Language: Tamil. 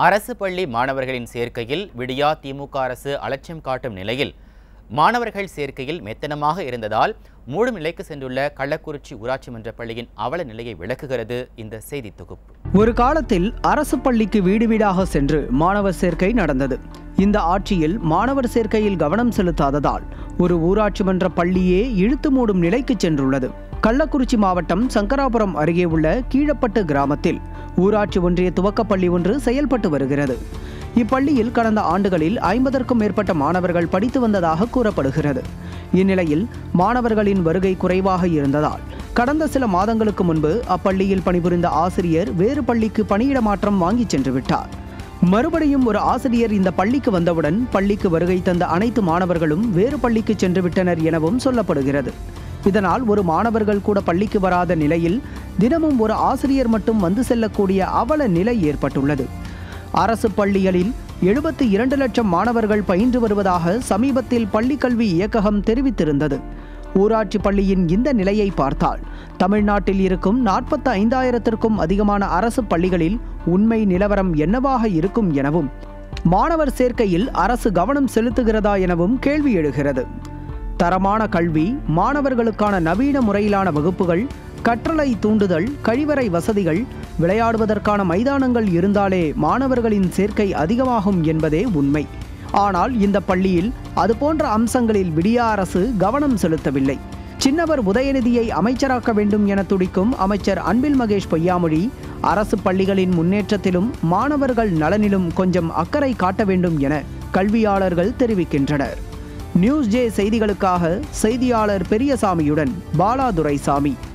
அரசு பள்ளி மாணவர்களின் சேர்க்கையில் விடியா திமுக அரசு அலட்சியம் காட்டும் நிலையில் மாணவர்கள் சேர்க்கையில் மெத்தனமாக இருந்ததால் மூடும் நிலைக்கு சென்றுள்ள கள்ளக்குறிச்சி ஊராட்சி மன்ற பள்ளியின் அவல நிலையை விளக்குகிறது இந்த செய்தி தொகுப்பு ஒரு காலத்தில் அரசு பள்ளிக்கு வீடு வீடாக சென்று மாணவர் சேர்க்கை நடந்தது இந்த ஆட்சியில் மாணவர் சேர்க்கையில் கவனம் செலுத்தாததால் ஒரு ஊராட்சி மன்ற பள்ளியே இழுத்து மூடும் நிலைக்கு சென்றுள்ளது கள்ளக்குறிச்சி மாவட்டம் சங்கராபுரம் அருகே உள்ள கீழப்பட்டு கிராமத்தில் ஊராட்சி ஒன்றிய துவக்கப்பள்ளி ஒன்று செயல்பட்டு வருகிறது இப்பள்ளியில் கடந்த ஆண்டுகளில் ஐம்பதற்கும் மேற்பட்ட மாணவர்கள் படித்து வந்ததாக கூறப்படுகிறது இந்நிலையில் மாணவர்களின் வருகை குறைவாக இருந்ததால் கடந்த சில மாதங்களுக்கு முன்பு அப்பள்ளியில் பணிபுரிந்த ஆசிரியர் வேறு பள்ளிக்கு பணியிட மாற்றம் வாங்கிச் சென்று விட்டார் மறுபடியும் ஒரு ஆசிரியர் இந்த பள்ளிக்கு வந்தவுடன் பள்ளிக்கு வருகை தந்த அனைத்து மாணவர்களும் வேறு பள்ளிக்கு சென்று விட்டனர் எனவும் சொல்லப்படுகிறது இதனால் ஒரு மாணவர்கள் கூட பள்ளிக்கு வராத நிலையில் தினமும் ஒரு ஆசிரியர் மட்டும் வந்து செல்லக்கூடிய அவல நிலை ஏற்பட்டுள்ளது அரசு பள்ளிகளில் எழுபத்தி இரண்டு லட்சம் மாணவர்கள் பயின்று வருவதாக சமீபத்தில் பள்ளிக்கல்வி இயக்ககம் தெரிவித்திருந்தது ஊராட்சி பள்ளியின் இந்த நிலையை பார்த்தால் தமிழ்நாட்டில் இருக்கும் நாற்பத்தி ஐந்தாயிரத்திற்கும் அதிகமான அரசு பள்ளிகளில் உண்மை நிலவரம் என்னவாக இருக்கும் எனவும் மாணவர் சேர்க்கையில் அரசு கவனம் செலுத்துகிறதா எனவும் கேள்வி எழுகிறது தரமான கல்வி மாணவர்களுக்கான நவீன முறையிலான வகுப்புகள் கற்றலை தூண்டுதல் கழிவறை வசதிகள் விளையாடுவதற்கான மைதானங்கள் இருந்தாலே மாணவர்களின் சேர்க்கை அதிகமாகும் என்பதே உண்மை ஆனால் இந்த பள்ளியில் அதுபோன்ற அம்சங்களில் விடியா அரசு கவனம் செலுத்தவில்லை சின்னவர் உதயநிதியை அமைச்சராக்க வேண்டும் என துடிக்கும் அமைச்சர் அன்பில் மகேஷ் பொய்யாமொழி அரசு பள்ளிகளின் முன்னேற்றத்திலும் மாணவர்கள் நலனிலும் கொஞ்சம் அக்கறை காட்ட வேண்டும் என கல்வியாளர்கள் தெரிவிக்கின்றனர் நியூஸ் ஜே செய்திகளுக்காக செய்தியாளர் பெரியசாமியுடன் பாலாதுரைசாமி